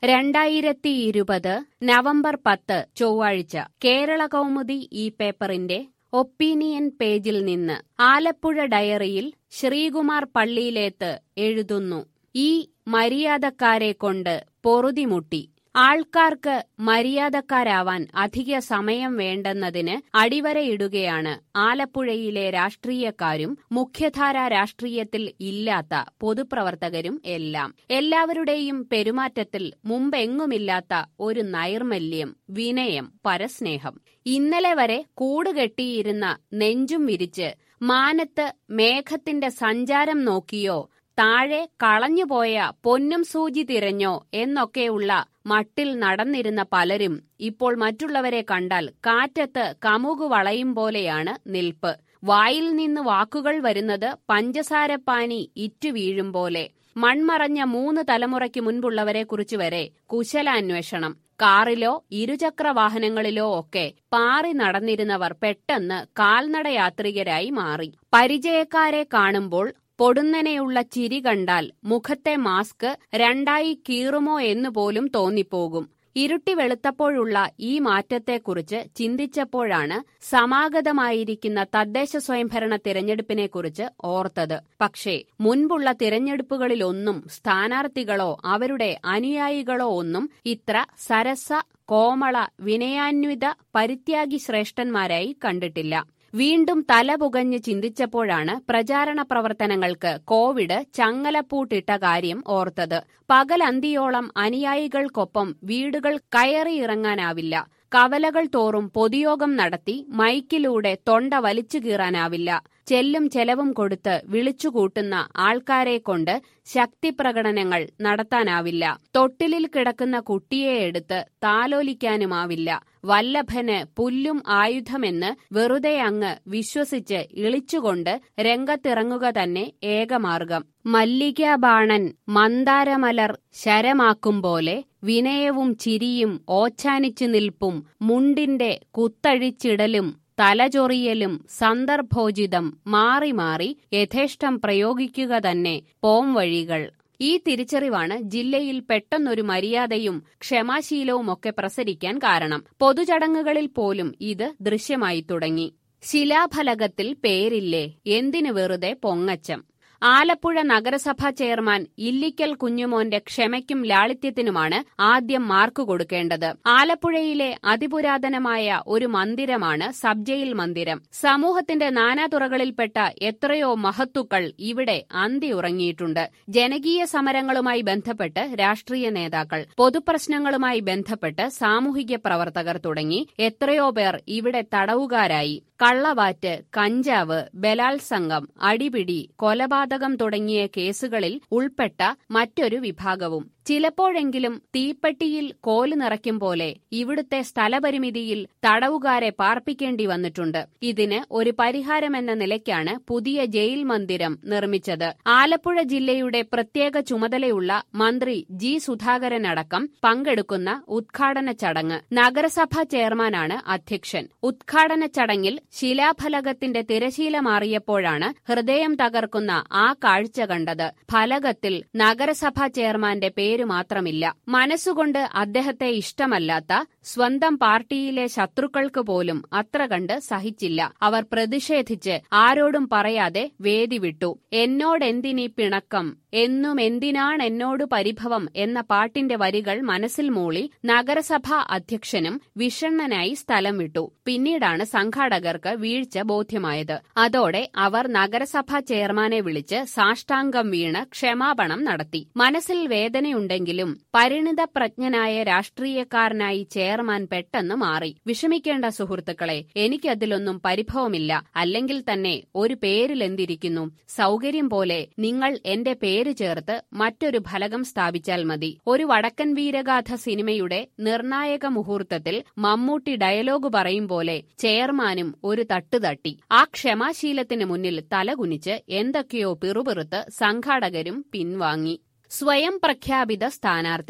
രണ്ടായിരത്തി ഇരുപത് നവംബർ പത്ത് ചൊവ്വാഴ്ച കേരള കൗമുദി ഈ പേപ്പറിന്റെ ഒപ്പീനിയൻ പേജിൽ നിന്ന് ആലപ്പുഴ ഡയറിയിൽ ശ്രീകുമാർ പള്ളിയിലേത്ത് എഴുതുന്നു ഈ മര്യാദക്കാരെ കൊണ്ട് പൊറുതിമുട്ടി ആൾക്കാർക്ക് മര്യാദക്കാരാവാൻ അധിക സമയം വേണ്ടെന്നതിന് അടിവരയിടുകയാണ് ആലപ്പുഴയിലെ രാഷ്ട്രീയക്കാരും മുഖ്യധാരാ രാഷ്ട്രീയത്തിൽ ഇല്ലാത്ത പൊതുപ്രവർത്തകരും എല്ലാം എല്ലാവരുടെയും പെരുമാറ്റത്തിൽ മുമ്പെങ്ങുമില്ലാത്ത ഒരു നൈർമല്യം വിനയം പരസ്നേഹം ഇന്നലെ വരെ കൂടുകെട്ടിയിരുന്ന നെഞ്ചും വിരിച്ച് മാനത്ത് മേഘത്തിന്റെ സഞ്ചാരം നോക്കിയോ താഴെ കളഞ്ഞുപോയ പൊന്നും സൂചി തിരഞ്ഞോ എന്നൊക്കെയുള്ള മട്ടിൽ നടന്നിരുന്ന പലരും ഇപ്പോൾ മറ്റുള്ളവരെ കണ്ടാൽ കാറ്റത്ത് കമുകു വളയും പോലെയാണ് നിൽപ്പ് വായിൽ നിന്ന് വാക്കുകൾ വരുന്നത് പഞ്ചസാരപ്പാനി ഇറ്റു വീഴും പോലെ മൺമറഞ്ഞ മൂന്ന് തലമുറയ്ക്ക് മുൻപുള്ളവരെ കുറിച്ച് വരെ കുശലാന്വേഷണം കാറിലോ ഇരുചക്ര വാഹനങ്ങളിലോ ഒക്കെ പാറി നടന്നിരുന്നവർ പെട്ടെന്ന് കാൽനടയാത്രികരായി മാറി പരിചയക്കാരെ കാണുമ്പോൾ പൊടുന്നനെയുള്ള ചിരി കണ്ടാൽ മുഖത്തെ മാസ്ക് രണ്ടായി കീറുമോ എന്ന് പോലും തോന്നിപ്പോകും ഇരുട്ടി വെളുത്തപ്പോഴുള്ള ഈ മാറ്റത്തെക്കുറിച്ച് ചിന്തിച്ചപ്പോഴാണ് സമാഗതമായിരിക്കുന്ന തദ്ദേശ സ്വയംഭരണ തിരഞ്ഞെടുപ്പിനെക്കുറിച്ച് ഓർത്തത് പക്ഷേ മുൻപുള്ള തിരഞ്ഞെടുപ്പുകളിലൊന്നും സ്ഥാനാർത്ഥികളോ അവരുടെ അനുയായികളോ ഒന്നും ഇത്ര സരസ കോമള വിനയാന്വിത പരിത്യാഗി ശ്രേഷ്ഠന്മാരായി കണ്ടിട്ടില്ല വീണ്ടും തലപുകഞ്ഞ് ചിന്തിച്ചപ്പോഴാണ് പ്രചാരണ പ്രവർത്തനങ്ങൾക്ക് കോവിഡ് ചങ്ങലപ്പൂട്ടിട്ട കാര്യം ഓർത്തത് പകലന്തിയോളം അനുയായികൾക്കൊപ്പം വീടുകൾ കയറിയിറങ്ങാനാവില്ല കവലകൾ തോറും പൊതുയോഗം നടത്തി മൈക്കിലൂടെ തൊണ്ട വലിച്ചു കീറാനാവില്ല ചെല്ലും ചെലവും കൊടുത്ത് വിളിച്ചുകൂട്ടുന്ന ആൾക്കാരെ കൊണ്ട് ശക്തിപ്രകടനങ്ങൾ നടത്താനാവില്ല തൊട്ടിലിൽ കിടക്കുന്ന കുട്ടിയെ എടുത്ത് താലോലിക്കാനുമാവില്ല വല്ലഭന് പുല്ലും ആയുധമെന്ന് വെറുതെ അങ്ങ് വിശ്വസിച്ച് ഇളിച്ചുകൊണ്ട് രംഗത്തിറങ്ങുക തന്നെ ഏകമാർഗം മല്ലികാബാണൻ മന്ദാരമലർ ശരമാക്കും പോലെ വിനയവും ചിരിയും ഓച്ചാനിച്ചു നിൽപ്പും മുണ്ടിന്റെ കുത്തഴിച്ചിടലും തലചൊറിയലും സന്ദർഭോചിതം മാറി മാറി യഥേഷ്ടം പ്രയോഗിക്കുക തന്നെ പോംവഴികൾ ഈ തിരിച്ചറിവാണ് ജില്ലയിൽ പെട്ടെന്നൊരു മര്യാദയും ക്ഷമാശീലവുമൊക്കെ പ്രസരിക്കാൻ കാരണം പൊതുചടങ്ങുകളിൽ പോലും ഇത് ദൃശ്യമായി തുടങ്ങി ശിലാഫലകത്തിൽ പേരില്ലേ എന്തിനു വെറുതെ പൊങ്ങച്ചം ആലപ്പുഴ നഗരസഭാ ചെയർമാൻ ഇല്ലിക്കൽ കുഞ്ഞുമോന്റെ ക്ഷമയ്ക്കും ലാളിത്യത്തിനുമാണ് ആദ്യം മാർക്ക് കൊടുക്കേണ്ടത് ആലപ്പുഴയിലെ അതിപുരാതനമായ ഒരു മന്ദിരമാണ് സബ് ജയിൽ മന്ദിരം സമൂഹത്തിന്റെ നാനാതുറകളിൽപ്പെട്ട എത്രയോ മഹത്തുക്കൾ ഇവിടെ അന്തി ഉറങ്ങിയിട്ടുണ്ട് ജനകീയ സമരങ്ങളുമായി ബന്ധപ്പെട്ട് രാഷ്ട്രീയ നേതാക്കൾ പൊതുപ്രശ്നങ്ങളുമായി ബന്ധപ്പെട്ട് സാമൂഹിക പ്രവർത്തകർ തുടങ്ങി എത്രയോ പേർ ഇവിടെ തടവുകാരായി കള്ളവാറ്റ് കഞ്ചാവ് ബലാത്സംഗം അടിപിടി കൊലപാതകം തുടങ്ങിയ കേസുകളിൽ ഉൾപ്പെട്ട മറ്റൊരു വിഭാഗവും ചിലപ്പോഴെങ്കിലും തീപ്പെട്ടിയിൽ കോല് നിറയ്ക്കും പോലെ ഇവിടുത്തെ സ്ഥലപരിമിതിയിൽ തടവുകാരെ പാർപ്പിക്കേണ്ടി വന്നിട്ടുണ്ട് ഇതിന് ഒരു പരിഹാരമെന്ന നിലയ്ക്കാണ് പുതിയ ജയിൽ മന്ദിരം നിർമ്മിച്ചത് ആലപ്പുഴ ജില്ലയുടെ പ്രത്യേക ചുമതലയുള്ള മന്ത്രി ജി സുധാകരനടക്കം പങ്കെടുക്കുന്ന ഉദ്ഘാടന ചടങ്ങ് നഗരസഭാ ചെയർമാനാണ് അധ്യക്ഷൻ ഉദ്ഘാടന ചടങ്ങിൽ ശിലാഫലകത്തിന്റെ തിരശീല മാറിയപ്പോഴാണ് ഹൃദയം തകർക്കുന്ന ആ കാഴ്ച കണ്ടത് ഫലകത്തിൽ നഗരസഭാ ചെയർമാന്റെ പേര് മാത്രമില്ല മനസ്സുകൊണ്ട് അദ്ദേഹത്തെ ഇഷ്ടമല്ലാത്ത സ്വന്തം പാർട്ടിയിലെ ശത്രുക്കൾക്ക് പോലും അത്ര കണ്ട് സഹിച്ചില്ല അവർ പ്രതിഷേധിച്ച് ആരോടും പറയാതെ വേദി വിട്ടു എന്നോടെന്തിനീ പിണക്കം എന്നും എന്തിനാണെന്നോട് പരിഭവം എന്ന പാട്ടിന്റെ വരികൾ മനസ്സിൽ മൂളി നഗരസഭാ അധ്യക്ഷനും വിഷണ്ണനായി സ്ഥലം വിട്ടു പിന്നീടാണ് സംഘാടകർക്ക് വീഴ്ച ബോധ്യമായത് അതോടെ അവർ നഗരസഭാ ചെയർമാനെ വിളിച്ച് സാഷ്ടാംഗം വീണ് ക്ഷമാപണം നടത്തി മനസ്സിൽ വേദനയുണ്ടെങ്കിലും പരിണിത പ്രജ്ഞനായ രാഷ്ട്രീയക്കാരനായി ചെയർമാൻ പെട്ടെന്ന് മാറി വിഷമിക്കേണ്ട സുഹൃത്തുക്കളെ എനിക്കതിലൊന്നും പരിഭവമില്ല അല്ലെങ്കിൽ തന്നെ ഒരു പേരിലെന്തിരിക്കുന്നു സൗകര്യം പോലെ നിങ്ങൾ എന്റെ പേര് ചേർത്ത് മറ്റൊരു ഫലകം സ്ഥാപിച്ചാൽ മതി ഒരു വടക്കൻ വീരഗാഥ സിനിമയുടെ നിർണായക മുഹൂർത്തത്തിൽ മമ്മൂട്ടി ഡയലോഗ് പറയും പോലെ ചെയർമാനും ഒരു തട്ടുതട്ടി ആ ക്ഷമാശീലത്തിന് മുന്നിൽ തലകുനിച്ച് എന്തൊക്കെയോ പിറുപിറുത്ത് സംഘാടകരും പിൻവാങ്ങി സ്വയം പ്രഖ്യാപിത സ്ഥാനാർത്ഥികൾ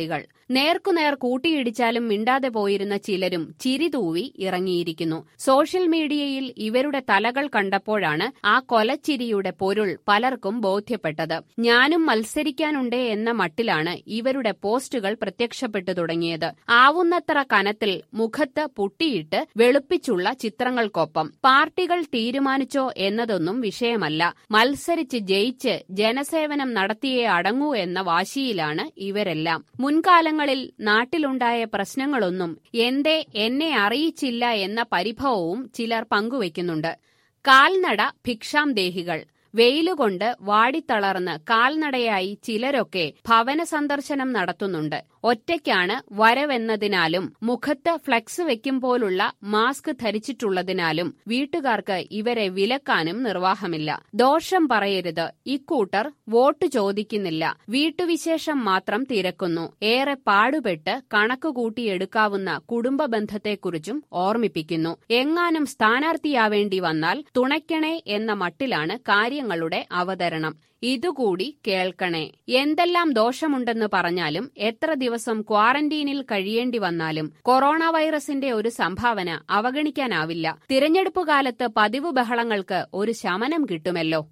നേർക്കുനേർ കൂട്ടിയിടിച്ചാലും മിണ്ടാതെ പോയിരുന്ന ചിലരും ചിരിതൂവി ഇറങ്ങിയിരിക്കുന്നു സോഷ്യൽ മീഡിയയിൽ ഇവരുടെ തലകൾ കണ്ടപ്പോഴാണ് ആ കൊലച്ചിരിയുടെ പൊരുൾ പലർക്കും ബോധ്യപ്പെട്ടത് ഞാനും മത്സരിക്കാനുണ്ടേ എന്ന മട്ടിലാണ് ഇവരുടെ പോസ്റ്റുകൾ പ്രത്യക്ഷപ്പെട്ടു തുടങ്ങിയത് ആവുന്നത്ര കനത്തിൽ മുഖത്ത് പുട്ടിയിട്ട് വെളുപ്പിച്ചുള്ള ചിത്രങ്ങൾക്കൊപ്പം പാർട്ടികൾ തീരുമാനിച്ചോ എന്നതൊന്നും വിഷയമല്ല മത്സരിച്ച് ജയിച്ച് ജനസേവനം നടത്തിയേ അടങ്ങൂ എന്ന വാശിയിലാണ് ഇവരെല്ലാം മുൻകാലങ്ങളിൽ നാട്ടിലുണ്ടായ പ്രശ്നങ്ങളൊന്നും എന്തേ എന്നെ അറിയിച്ചില്ല എന്ന പരിഭവവും ചിലർ പങ്കുവയ്ക്കുന്നുണ്ട് കാൽനട ഭിക്ഷാംദേഹികൾ വെയിലുകൊണ്ട് വാടിത്തളർന്ന് കാൽനടയായി ചിലരൊക്കെ ഭവന സന്ദർശനം നടത്തുന്നുണ്ട് ഒറ്റയ്ക്കാണ് വരവെന്നതിനാലും മുഖത്ത് ഫ്ലക്സ് വെക്കും പോലുള്ള മാസ്ക് ധരിച്ചിട്ടുള്ളതിനാലും വീട്ടുകാർക്ക് ഇവരെ വിലക്കാനും നിർവാഹമില്ല ദോഷം പറയരുത് ഇക്കൂട്ടർ വോട്ട് ചോദിക്കുന്നില്ല വീട്ടുവിശേഷം മാത്രം തിരക്കുന്നു ഏറെ പാടുപെട്ട് കണക്ക് കൂട്ടിയെടുക്കാവുന്ന കുടുംബ ബന്ധത്തെക്കുറിച്ചും ഓർമ്മിപ്പിക്കുന്നു എങ്ങാനും സ്ഥാനാർത്ഥിയാവേണ്ടി വന്നാൽ തുണയ്ക്കണേ എന്ന മട്ടിലാണ് കാര്യങ്ങളുടെ അവതരണം ഇതുകൂടി കേൾക്കണേ എന്തെല്ലാം ദോഷമുണ്ടെന്ന് പറഞ്ഞാലും എത്ര ദിവസം ക്വാറന്റീനിൽ കഴിയേണ്ടി വന്നാലും കൊറോണ വൈറസിന്റെ ഒരു സംഭാവന അവഗണിക്കാനാവില്ല തിരഞ്ഞെടുപ്പ് കാലത്ത് പതിവ് ബഹളങ്ങൾക്ക് ഒരു ശമനം കിട്ടുമല്ലോ